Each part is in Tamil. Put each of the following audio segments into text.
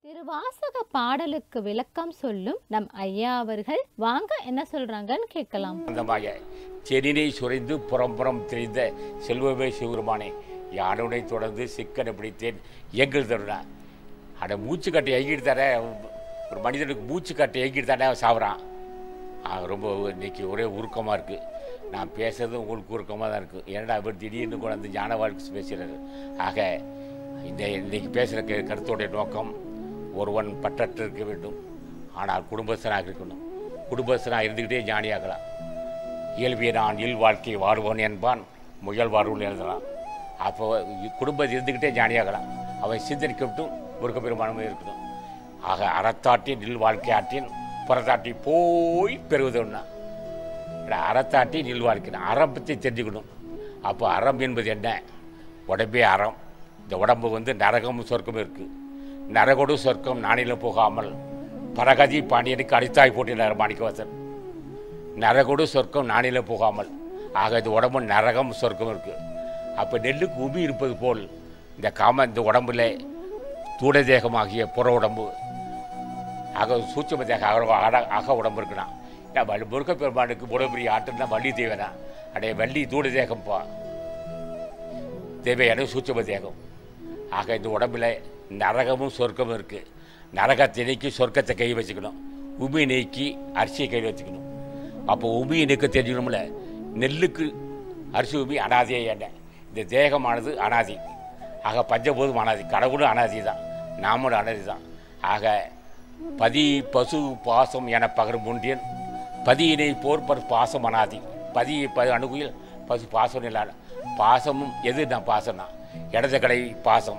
திருவாசக பாடலுக்கு விளக்கம் சொல்லும் நம் ஐயா அவர்கள் வாங்க என்ன சொல்றாங்கன்னு கேட்கலாம் அந்தமாக செடினை சுரைந்து புறம்புறம் தெரிந்த செல்வமே சிவருமானே யானுடை தொடர்ந்து சிக்கனை பிடித்தேன் எங்கள் தருணா அட மூச்சு கட்டை எங்கிட்டு தர ஒரு மனிதனுக்கு மூச்சு கட்டை எங்கிட்டு தானே சாப்பிட்றான் ஆ, ரொம்ப இன்னைக்கு ஒரே உருக்கமாக இருக்குது நான் பேசுறது உங்களுக்கு உருக்கமாக தான் இருக்குது ஏன்னா அவர் திடீர்னு கூட அந்த ஞான வாழ்க்கை பேசுகிறாரு ஆக இந்த இன்னைக்கு பேசுகிற கருத்துடைய நோக்கம் ஒருவன் பற்றற்று இருக்க வேண்டும் ஆனால் குடும்பஸ்தனாக இருக்கணும் குடும்பஸ்தனாக இருந்துக்கிட்டே ஞானியாகலாம் இயல்பிய நான் இல் வாழ்க்கை வாழ்வன் என்பான் முயல் வாழ்வன் எழுதலாம் அப்போ குடும்பத்தில் இருந்துக்கிட்டே ஞானியாகலாம் அவன் சிந்தரிக்கட்டும் முருக பெருமானமே இருக்கணும் ஆக அறத்தாட்டின் இல் வாழ்க்கை ஆற்றின் புறத்தாட்டி போய் பெறுவதுன்னா அறத்தாட்டி நில் வாழ்க்கை அறம் பற்றி தெரிஞ்சுக்கணும் அப்போ அறம் என்பது என்ன உடம்பே அறம் இந்த உடம்பு வந்து நரகமும் சொர்க்கமும் இருக்குது நரகோடு சொர்க்கம் நானிலும் போகாமல் பரகதி பாண்டியனுக்கு அடித்தாய் போட்டினார் மாணிக்கவாசன் நரகோடு சொர்க்கம் நானில போகாமல் ஆக இது உடம்பு நரகம் சொர்க்கம் இருக்குது அப்போ நெல்லுக்கு உமி இருப்பது போல் இந்த காம இந்த உடம்புல தூட தேகமாகிய புற உடம்பு ஆக சூட்சம தேக அக அட- அக உடம்பு இருக்குண்ணா ஏன் வள்ளி முருக பெருமானுக்கு இவ்வளோ பெரிய ஆட்டுன்னா வள்ளி தேவனா அடைய வள்ளி தூட தேகம்ப்பா தேவையான சூட்சம தேகம் ஆக இந்த உடம்புல நரகமும் சொர்க்கமும் இருக்குது நரகத்தை நீக்கி சொர்க்கத்தை கை வச்சுக்கணும் உமி நீக்கி அரிசியை கை வச்சுக்கணும் அப்போ உமியை நீக்க தெரிஞ்சுக்கணும்ல நெல்லுக்கு அரிசி உமி அனாதியே என்ன இந்த தேகமானது அனாதி ஆக பஞ்சபூதம் அனாதி கடவுளும் அனாதி தான் நாமளும் அனாதி தான் ஆக பதி பசு பாசம் என பகர் முண்டியன் பதியினை போர் பர் பாசம் அனாதி பதி ப அணுகுயில் பசு பாசம் இல்லாத பாசமும் எது நான் பாசம்னா இடது கடை பாசம்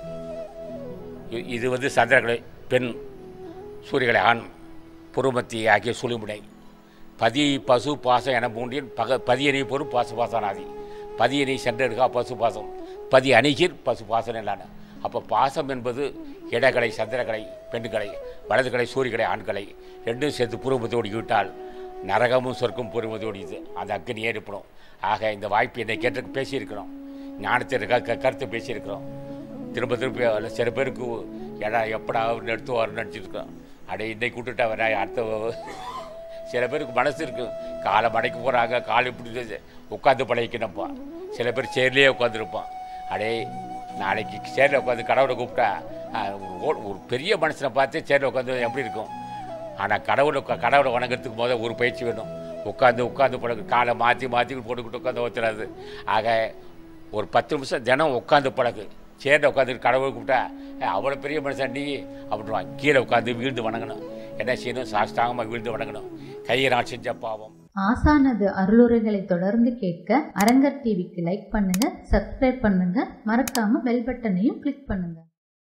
இ- இது வந்து சந்திரகலை பெண் சூரியகலை ஆண் புருமத்தி ஆகிய சுழிமுனை பதி பசு பாசம் என மூன்றின் பக பதியணி பொருள் பசு பாசனாதி பதியணி சென்றெடுக்கா பசு பாசம் பதி அணிகிர் பசு பாசம் இல்லான அப்போ பாசம் என்பது இடகலை சந்திரகலை பெண்களை வலது கடை சூரியகலை ஆண்களை ரெண்டும் சேர்த்து பூர்வத்தோடு விட்டால் நரகமும் சொர்க்கம் பூர்வத்தோடியது அந்த அக்னி ஏற்படும் ஆக இந்த வாய்ப்பு என்னை கேட்டு பேசியிருக்கிறோம் ஞானத்திற்கா க கருத்து பேசியிருக்கிறோம் திரும்ப திருப்பி அதில் சில பேருக்கு ஏடா எப்படா அவர் நிறுத்துவார்னு நினச்சிருக்கோம் அடே இன்னைக்கு விட்டுட்டா வர அடுத்த சில பேருக்கு மனசு இருக்கு காலை மடைக்கு போகிறாங்க கால் இப்படி உட்காந்து பழகிக்கணும்ப்பா சில பேர் சேர்லேயே உட்காந்துருப்பான் அடே நாளைக்கு சேரில் உட்காந்து கடவுளை கூப்பிட்டா ஆ, ஒரு ஓ- ஒரு பெரிய மனுஷனை பார்த்து சேரில் உட்காந்து எப்படி இருக்கும் ஆனால் கடவுளை உக்கா- கடவுளை வணங்குறதுக்கு முதல் ஒரு பயிற்சி வேணும் உட்காந்து உட்காந்து பழகு காலை மாற்றி மாற்றி போட்டுக்கிட்டு உட்காந்து ஓத்துறாது ஆக ஒரு பத்து நிமிஷம் தினம் உட்காந்து பழகு சேரில் உட்காந்து கடவுளை கூப்பிட்டா "ஏய், அவ்வளோ பெரிய மனுஷன் நீ அப்படின்வாங்க கீழே உட்காந்து வீழ்ந்து வணங்கணும் என்ன செய்யணும் சாஷ்டாங்கமாக வீழ்ந்து வணங்கணும் கையை நான் செஞ்ச பாவம் ஆசானது அருளுரைகளை தொடர்ந்து கேட்க அரங்கர் டிவிக்கு லைக் பண்ணுங்க சப்ஸ்கிரைப் பண்ணுங்க மறக்காம பெல் பட்டனையும் கிளிக் பண்ணுங்க